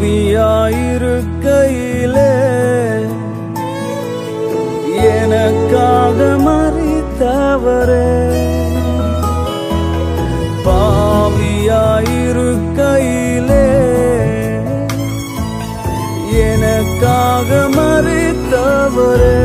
பாவியாயிருக்கையிலே எனக்காக மறித்தவரே பாவியாயிருக்கையிலே எனக்காக மறித்தவரே